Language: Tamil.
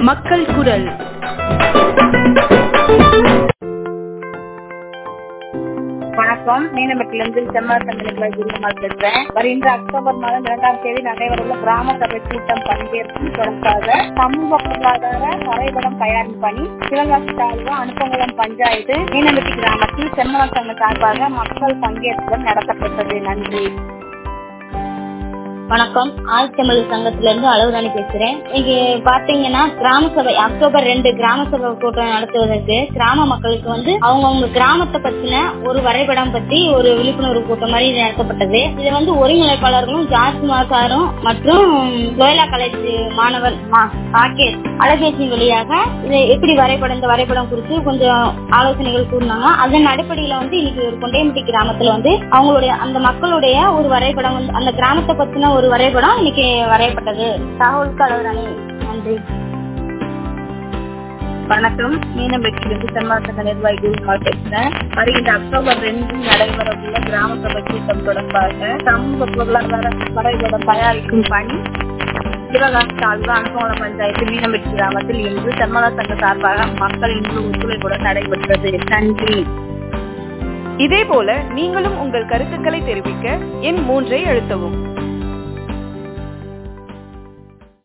மக்கள் குரல் வணக்கம் மீனம்பட்டிலிருந்து செம்மார் சங்கங்களை குருமால் பேசுறேன் வருகின்ற அக்டோபர் மாதம் இரண்டாம் தேதி நடைபெறவுள்ள கிராம சபை கூட்டம் பங்கேற்கும் தொடர்பாக சமூக பொருளாதார வரைபடம் தயாரிப்பு பணி சிவகாசி தாலுகா அனுப்பங்குளம் பஞ்சாயத்து மீனம்பட்டி கிராமத்தில் செம்மல சங்க சார்பாக மக்கள் பங்கேற்புடன் நடத்தப்பட்டது நன்றி வணக்கம் ஆழ்த்தமிழ் சங்கத்துல இருந்து அளவுராணி பேசுறேன் இங்க பாத்தீங்கன்னா கிராம சபை அக்டோபர் ரெண்டு கிராம சபை கூட்டம் நடத்துவதற்கு கிராம மக்களுக்கு வந்து அவங்கவுங்க கிராமத்தை பத்தின ஒரு வரைபடம் பத்தி ஒரு விழிப்புணர்வு கூட்டம் மாதிரி இது நடத்தப்பட்டது இது வந்து ஒருங்கிணைப்பாளர்களும் ஜார்ஜ் மாசாரும் மற்றும் லோயலா காலேஜ் மாணவர் மா- ராகேஷ் அழகேசின் வழியாக இதை எப்படி வரைபடம் இந்த வரைபடம் குறித்து கொஞ்சம் ஆலோசனைகள் கூறினாங்க அதன் அடிப்படையில வந்து இன்னைக்கு ஒரு கொண்டையம்பட்டி கிராமத்துல வந்து அவங்களுடைய அந்த மக்களுடைய ஒரு வரைபடம் வந்து அந்த கிராமத்தை பத்தின ஒரு வரைபடம் இன்னைக்கு வரையப்பட்டது தகவலுக்கு அளவுராணி நன்றி வணக்கம் மீனம்பட்டியிலிருந்து செம்மார் சங்க நிர்வாகி குருமால் பேசுறேன் வருகின்ற அக்டோபர் ரெண்டு நடைபெறவுள்ள கிராம சபை கூட்டம் தொடர்பாக சமூக பொருளாதார வரைபடம் தயாரிக்கும் பணி சிவகாசி தாலுகா அனுகோண பஞ்சாயத்து மீனம்பட்டி கிராமத்தில் இன்று செம்மலா சங்க சார்பாக மக்கள் இன்று ஒத்துழைப்புடன் நடைபெற்றது நன்றி இதே போல நீங்களும் உங்கள் கருத்துக்களை தெரிவிக்க எண் மூன்றை அழுத்தவும்